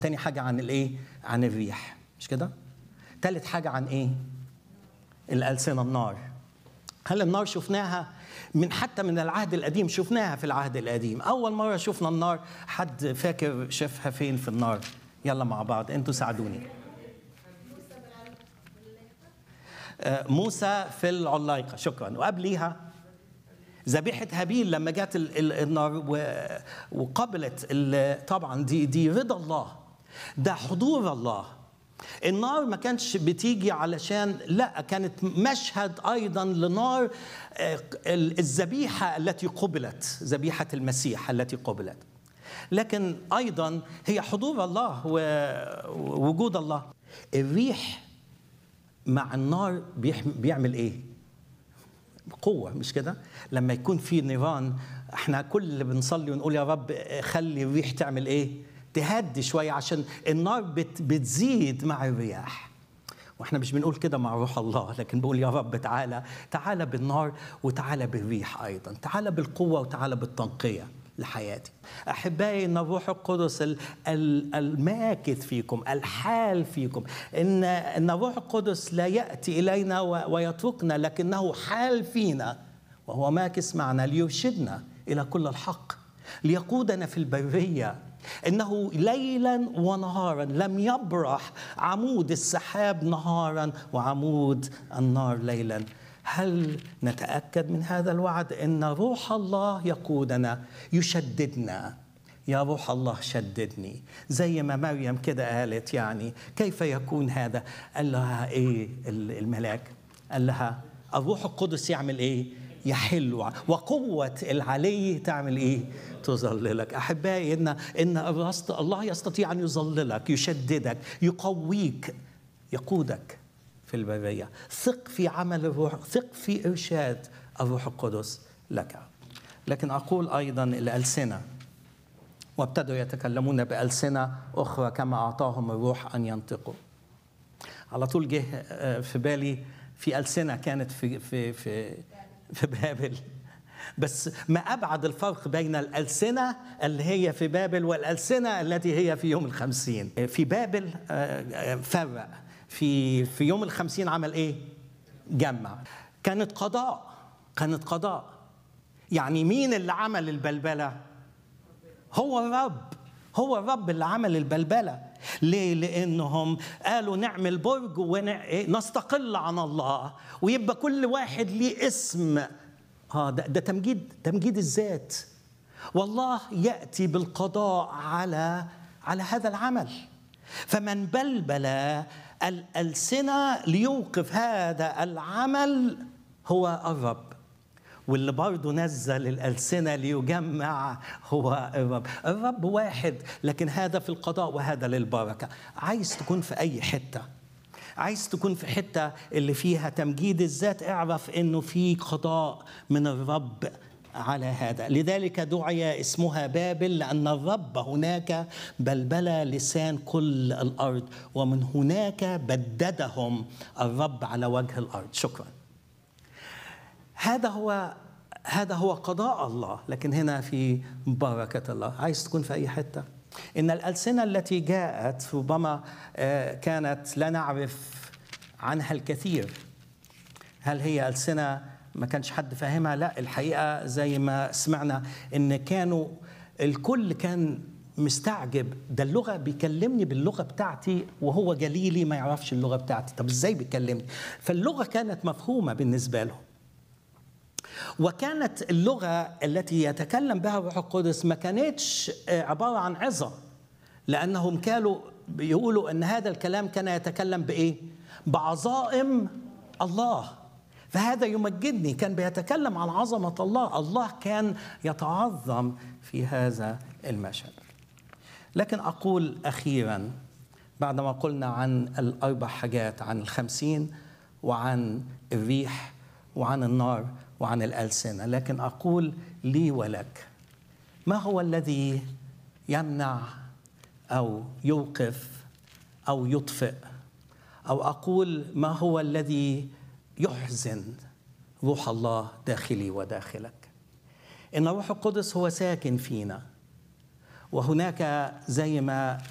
تاني حاجة عن الايه؟ عن الريح مش كده؟ تالت حاجة عن ايه؟ الألسنة النار هل النار شفناها من حتى من العهد القديم شفناها في العهد القديم أول مرة شفنا النار حد فاكر شافها فين في النار يلا مع بعض انتوا ساعدوني آه، موسى في العلايقة شكرا وقبليها ذبيحة هابيل لما جت ال- ال- النار و- وقبلت ال- طبعا دي دي رضا الله ده حضور الله النار ما كانتش بتيجي علشان لا كانت مشهد ايضا لنار آه، ال- الذبيحه التي قبلت ذبيحه المسيح التي قبلت لكن ايضا هي حضور الله و- ووجود الله الريح مع النار بيح- بيعمل ايه قوة مش كده؟ لما يكون في نيران احنا كل اللي بنصلي ونقول يا رب خلي الريح تعمل ايه؟ تهدي شوية عشان النار بت بتزيد مع الرياح. واحنا مش بنقول كده مع روح الله لكن بقول يا رب تعالى تعالى بالنار وتعالى بالريح ايضا، تعالى بالقوة وتعالى بالتنقية لحياتي. احبائي ان الروح القدس ال- ال- الماكث فيكم، الحال فيكم، ان ان الروح القدس لا ياتي الينا و- ويتركنا لكنه حال فينا وهو ماكث معنا ليرشدنا الى كل الحق، ليقودنا في البريه انه ليلا ونهارا لم يبرح عمود السحاب نهارا وعمود النار ليلا هل نتاكد من هذا الوعد ان روح الله يقودنا يشددنا يا روح الله شددني زي ما مريم كده قالت يعني كيف يكون هذا قال لها ايه الملاك قال لها الروح القدس يعمل ايه يحل وقوة العلي تعمل ايه تظللك احبائي ان ان الرصد- الله يستطيع ان يظللك يشددك يقويك يقودك في البرية ثق في عمل الروح ثق في إرشاد الروح القدس لك لكن أقول أيضا الألسنة وابتدوا يتكلمون بألسنة أخرى كما أعطاهم الروح أن ينطقوا على طول جه آه، في بالي في ألسنة كانت في في في في بابل بس ما أبعد الفرق بين الألسنة اللي هي في بابل والألسنة التي هي في يوم الخمسين في بابل آه، آه، فرق في في يوم الخمسين عمل إيه؟ جمع كانت قضاء كانت قضاء يعني مين اللي عمل البلبلة؟ هو الرب هو الرب اللي عمل البلبلة ليه؟ لأنهم قالوا نعمل برج ونستقل عن الله ويبقى كل واحد ليه اسم اه ده, ده تمجيد تمجيد الذات والله يأتي بالقضاء على على هذا العمل فمن بلبل الألسنة ليوقف هذا العمل هو الرب واللي برضه نزل الألسنة ليجمع هو الرب الرب واحد لكن هذا في القضاء وهذا للبركة عايز تكون في أي حتة عايز تكون في حتة اللي فيها تمجيد الذات اعرف انه في قضاء من الرب على هذا لذلك دعي اسمها بابل لأن الرب هناك بلبل لسان كل الأرض ومن هناك بددهم الرب على وجه الأرض شكراً هذا هو هذا هو قضاء الله لكن هنا في بركة الله عايز تكون في أي حتة إن الألسنة التي جاءت ربما آه، كانت لا نعرف عنها الكثير هل هي ألسنة ما كانش حد فاهمها لا الحقيقة زي ما سمعنا إن كانوا الكل كان مستعجب ده اللغة بيكلمني باللغة بتاعتي وهو جليلي ما يعرفش اللغة بتاعتي طب ازاي بيكلمني فاللغة كانت مفهومة بالنسبة لهم وكانت اللغة التي يتكلم بها الروح القدس ما كانتش آه، عبارة عن عظة لأنهم كانوا بيقولوا أن هذا الكلام كان يتكلم بإيه؟ بعظائم الله فهذا يمجدني كان بيتكلم عن عظمة الله الله كان يتعظم في هذا المشهد لكن أقول أخيرا بعدما قلنا عن الأربع حاجات عن الخمسين وعن الريح وعن النار وعن الألسنة لكن أقول لي ولك ما هو الذي يمنع أو يوقف أو يطفئ أو أقول ما هو الذي يحزن روح الله داخلي وداخلك إن الروح القدس هو ساكن فينا وهناك زي ما